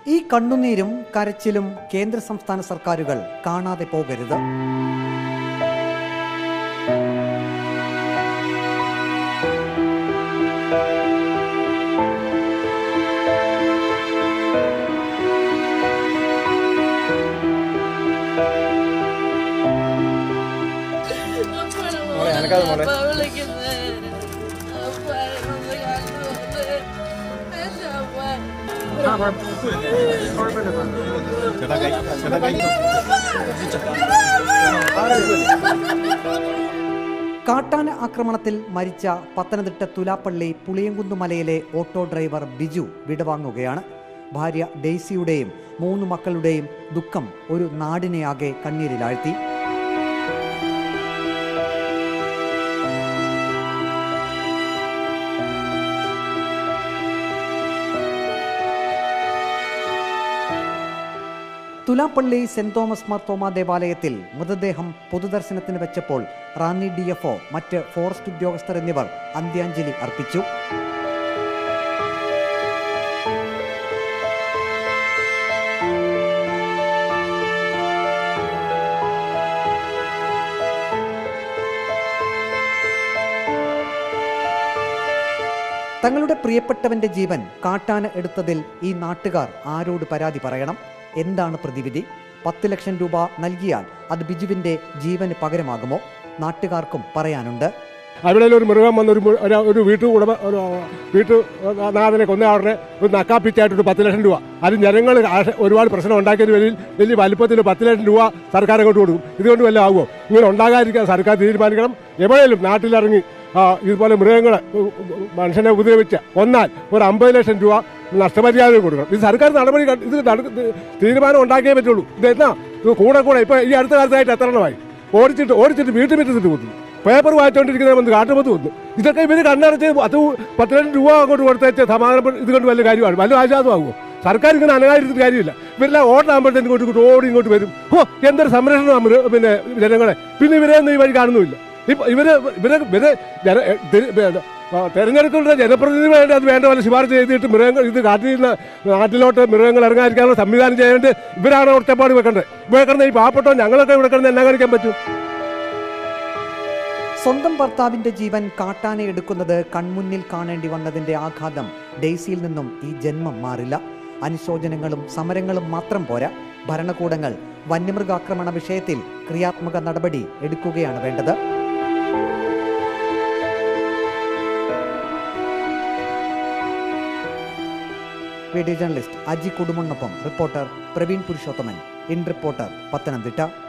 ഈ കണ്ണുനീരും കരച്ചിലും കേന്ദ്ര സംസ്ഥാന സർക്കാരുകൾ കാണാതെ പോകരുത് മോളെ, അനക്കാതെ മോളെ. കാട്ടാന ആക്രമണത്തിൽ മരിച്ച പത്തനംതിട്ട തുലാപ്പള്ളി പുളിയങ്കുന്ന് മലയിലെ ഓട്ടോ ഡ്രൈവർ ബിജു വിടവാങ്ങുകയാണ് ഭാര്യ ഡെയ്സിയുടെയും മൂന്ന് മക്കളുടെയും ദുഃഖം ഒരു നാടിനെയാകെ കണ്ണീരിലാഴ്ത്തി തുലാപ്പള്ളി സെന്റ് തോമസ് മാർ തോമ ദേവാലയത്തിൽ മൃതദേഹം പൊതുദർശനത്തിന് വെച്ചപ്പോൾ റാന്നി ഡി എഫ് മറ്റ് ഫോറസ്റ്റ് ഉദ്യോഗസ്ഥർ എന്നിവർ അന്ത്യാഞ്ജലി അർപ്പിച്ചു തങ്ങളുടെ പ്രിയപ്പെട്ടവന്റെ ജീവൻ കാട്ടാന എടുത്തതിൽ ഈ നാട്ടുകാർ ആരോട് പരാതി പറയണം എന്താണ് പ്രതിവിധി പത്ത് ലക്ഷം രൂപ നൽകിയാൽ അത് ബിജുവിന്റെ ജീവന് പകരമാകുമോ നാട്ടുകാർക്കും പറയാനുണ്ട് അവിടെ ഒരു മൃഗം വന്ന് ഒരു മൃ- ഒരു- ഒരു വീട്ടു ഉടമ ഒരു വീട്ടു നാഥനെ കൊന്ന ആളുടെ ഒരു നക്കാപ്പിച്ചായിട്ട് ഒരു പത്ത് ലക്ഷം രൂപ അത് ജനങ്ങൾ ആശ- ഒരുപാട് പ്രശ്നം ഉണ്ടാക്കിയതിന് വലിയ വലിയ വലുപ്പത്തിൽ പത്ത് ലക്ഷം രൂപ സർക്കാർ അങ്ങോട്ട് കൊടുക്കും ഇതുകൊണ്ട് വല്ല ആകുമോ ഇങ്ങനെ ഉണ്ടാകാതിരിക്കാൻ സർക്കാർ തീരുമാനിക്കണം എവിടെയും നാട്ടിലിറങ്ങി ആ, ഇതുപോലെ മൃഗങ്ങളെ ഉ- ഉ- മനുഷ്യനെ ഉപദ്രവിച്ച് കൊന്നാൽ ഒരു അമ്പത് ലക്ഷം രൂപ നഷ്ടപരിഹാരം കൊടുക്കണം ഇത് സർക്കാർ നടപടി ക- ഇത് നട- ഇത് തീരുമാനം ഉണ്ടാക്കിയേ പറ്റുള്ളൂ ഇത് എന്നാ ഇത് കൂടെ കൂടെ ഇപ്പൊ ഈ അടുത്ത കാലത്തായിട്ട് എത്ര എണ്ണമായി ഓടിച്ചിട്ട് ഓടിച്ചിട്ട് വീട്ടിൽ വിറ്റിട്ട് കുത്തുന്നു പേപ്പർ വായിച്ചുകൊണ്ടിരിക്കുന്ന വന്ന് കാട്ടുപത്ത് വന്നു ഇതൊക്കെ ഇവര് കണ്ണടച്ച് അത് പത്ത് ലക്ഷം രൂപ അങ്ങോട്ട് കൊടുത്തേച്ച് സമാധാനം ഇത് കൊണ്ട് വലിയ കാര്യമാണ് വലിയ ആശ്വാസമാകുമോ സർക്കാർ ഇങ്ങനെ അനങ്ങാതിരുന്നിട്ട് കാര്യമില്ല ഇവരെല്ലാം ഓട്ടാകുമ്പോഴത്തേക്ക് ഇങ്ങോട്ട് ഇങ്ങോട്ട് ഓടി ഇങ്ങോട്ട് വരും ഓ എന്തൊരു സംരക്ഷണമാണ് മൃ- പിന്നെ ജനങ്ങളെ പിന്നെ ഇവരെ ഒന്നും ഈ വഴി കാണുന്നുമില്ല ഇപ്പൊ ഇവര് ഇവരെ ഇവര് ജന എ, തി- പിന്നെ, ആ, തെരഞ്ഞെടുക്കുന്ന ജനപ്രതിനിധികളായിട്ട് അത് വേണ്ട പോലെ ശുപാർശ ചെയ്തിട്ട് മൃഗങ്ങൾ ഇത് കാട്ടിൽ നിന്ന് നാട്ടിലോട്ട് മൃഗങ്ങൾ ഇറങ്ങാതിരിക്കാനുള്ള സംവിധാനം ചെയ്യാണ്ട് ഇവരാണ് ഒറ്റപ്പാട് വെക്കേണ്ടത് ഇവിടെ കിടന്ന ഈ പാവപ്പെട്ടോ ഞങ്ങളൊക്കെ ഇവിടെ കിടന്ന് എന്നാ കാണിക്കാൻ പറ്റും സ്വന്തം ഭർത്താവിന്റെ ജീവൻ കാട്ടാന എടുക്കുന്നത് കൺമുന്നിൽ കാണേണ്ടി വന്നതിന്റെ ആഘാതം ഡെയ്സിയിൽ നിന്നും ഈ ജന്മം മാറില്ല അനുശോചനങ്ങളും സമരങ്ങളും മാത്രം പോരാ ഭരണകൂടങ്ങൾ വന്യമൃഗാക്രമണ വിഷയത്തിൽ ക്രിയാത്മക നടപടി എടുക്കുകയാണ് വേണ്ടത് വീഡിയോ ജേർണലിസ്റ്റ് അജി കുടുമണ്ണൊപ്പം reporter Praveen Purushothaman in reporter Pathanamthitta